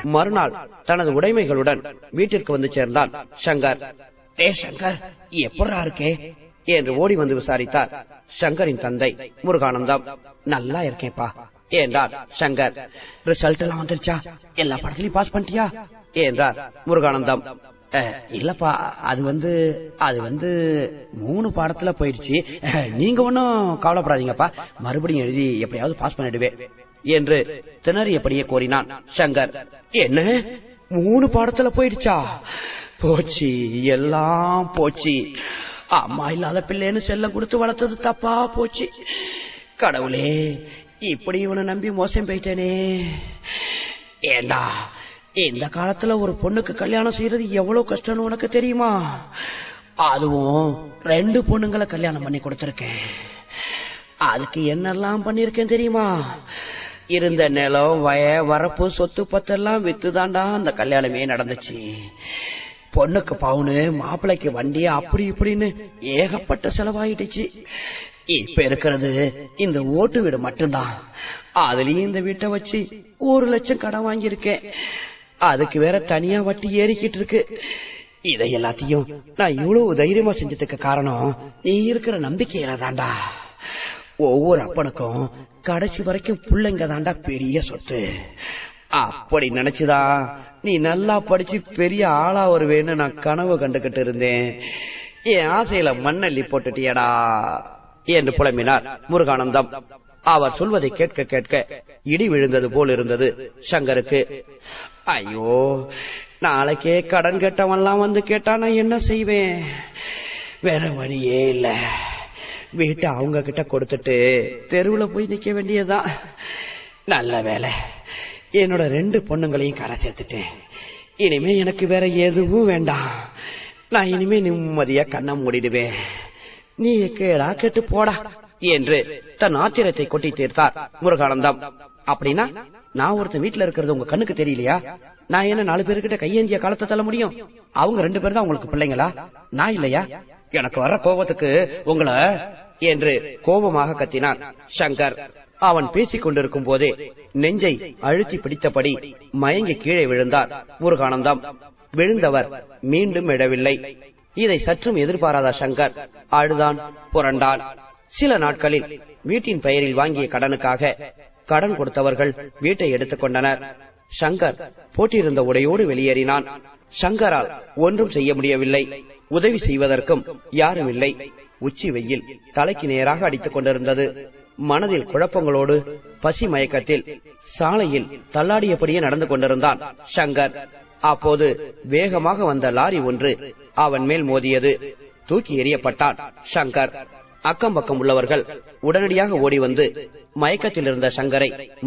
மறுநாள் தனது உடைமைகளுடன் வீட்டிற்கு வந்து சேர்ந்தான் சங்கர் ஏ சங்கர் எப்படா இருக்கே என்று ஓடி வந்து விசாரித்தார் சங்கரின் தந்தை முருகானந்தம் நல்லா இருக்கேன்ப்பா என்றார் சங்கர் ரிசல்ட் எல்லாம் வந்துருச்சா எல்லா படத்திலையும் பாஸ் பண்ணிட்டியா என்றார் முருகானந்தம் "அஹ், இல்லப்பா அது வந்து அது வந்து மூணு பாடத்துல போயிடுச்சு அஹ், நீங்க ஒன்னும் கவலைப்படாதீங்கப்பா மறுபடியும் எழுதி எப்படியாவது பாஸ் பண்ணிடுவேன் என்று திணறியபடியே கோரினான் சங்கர் என்ன மூணு பாடத்துல போயிடுச்சா போச்சு எல்லாம் போச்சு அம்மா இல்லாத பிள்ளைன்னு செல்லம் கொடுத்து வளர்த்தது தப்பா போச்சு கடவுளே இப்படி இவனை நம்பி மோசம் போயிட்டேனே ஏண்டா இந்த காலத்துல ஒரு பொண்ணுக்கு கல்யாணம் செய்யறது எவ்வளவு கஷ்டம்னு உனக்கு தெரியுமா அதுவும் ரெண்டு பொண்ணுங்களை கல்யாணம் பண்ணி கொடுத்திருக்கேன் அதுக்கு என்னெல்லாம் பண்ணிருக்கேன் தெரியுமா இருந்த நிலம் வய வரப்பு சொத்து பத்தெல்லாம் வித்துதாண்டா அந்த கல்யாணமே நடந்துச்சு பொண்ணுக்கு பவுனு மாப்பிள்ளைக்கு வண்டி அப்படி இப்படின்னு ஏகப்பட்ட செலவாயிடுச்சு இப்ப இருக்கிறது இந்த ஓட்டு வீடு மட்டும்தான் அதுலயும் இந்த வீட்டை வச்சு ஒரு லட்சம் கடன் வாங்கியிருக்கேன் அதுக்கு வேற தனியா வட்டி ஏறிக்கிட்டு இருக்கு இதை எல்லாத்தையும் நான் இவ்வளவு தைரியமா செஞ்சதுக்கு காரணம் நீ இருக்கிற நம்பிக்கையில தாண்டா ஒவ்வொரு அப்பனுக்கும் கடைசி வரைக்கும் பிள்ளைங்க தாண்டா பெரிய சொத்து அப்படி நினைச்சுதா நீ நல்லா படிச்சு பெரிய ஆளா வருவேன்னு நான் கனவு கண்டுகிட்டு இருந்தேன் என் ஆசையில மண்ணள்ளி போட்டுட்டியடா என்று புலம்பினார் முருகானந்தம் அவர் சொல்வதை கேட்க கேட்க இடி விழுந்தது போல் இருந்தது சங்கருக்கு ஐயோ நாளைக்கே கடன் கேட்டவன்லாம் வந்து கேட்டா நான் என்ன செய்வேன் வேற வழியே இல்ல வீட்டை அவங்க கிட்ட கொடுத்துட்டு தெருவுல போய் நிக்க வேண்டியதுதான் நல்ல வேலை என்னோட ரெண்டு பொண்ணுங்களையும் கரை சேர்த்துட்டேன் இனிமே எனக்கு வேற எதுவும் வேண்டாம் நான் இனிமே நிம்மதியா கண்ணை மூடிடுவேன் நீ கேடா கேட்டு போடா என்று தன் ஆத்திரத்தை கொட்டி தீர்த்தார் முருகானந்தம் அப்படின்னா நான் ஒருத்தன் வீட்டுல இருக்கிறது உங்க கண்ணுக்கு தெரியலையா நான் என்ன நாலு பேருக்கிட்ட கையேந்திய காலத்தை தள்ள முடியும் அவங்க ரெண்டு பேர் தான் உங்களுக்கு பிள்ளைங்களா நான் இல்லையா எனக்கு வர்ற கோபத்துக்கு உங்களை என்று கோபமாக கத்தினான் சங்கர் அவன் பேசிக் கொண்டிருக்கும் போதே நெஞ்சை அழுத்தி பிடித்தபடி மயங்கி கீழே விழுந்தார் முருகானந்தம் விழுந்தவர் மீண்டும் எழவில்லை இதை சற்றும் எதிர்பாராத சங்கர் அழுதான் புரண்டான் சில நாட்களில் வீட்டின் பெயரில் வாங்கிய கடனுக்காக கடன் கொடுத்தவர்கள் வீட்டை எடுத்துக் கொண்டனர் சங்கர் போட்டிருந்த உடையோடு வெளியேறினான் சங்கரால் ஒன்றும் செய்ய முடியவில்லை உதவி செய்வதற்கும் யாரும் இல்லை உச்சி வெயில் தலைக்கு நேராக அடித்துக் கொண்டிருந்தது மனதில் குழப்பங்களோடு பசி மயக்கத்தில் சாலையில் தள்ளாடியபடியே நடந்து கொண்டிருந்தான் சங்கர் அப்போது வேகமாக வந்த லாரி ஒன்று அவன் மேல் மோதியது தூக்கி எறியப்பட்டான் சங்கர் அக்கம் பக்கம் உள்ளவர்கள் உடனடியாக ஓடி வந்து மயக்கத்தில் இருந்த சங்கரை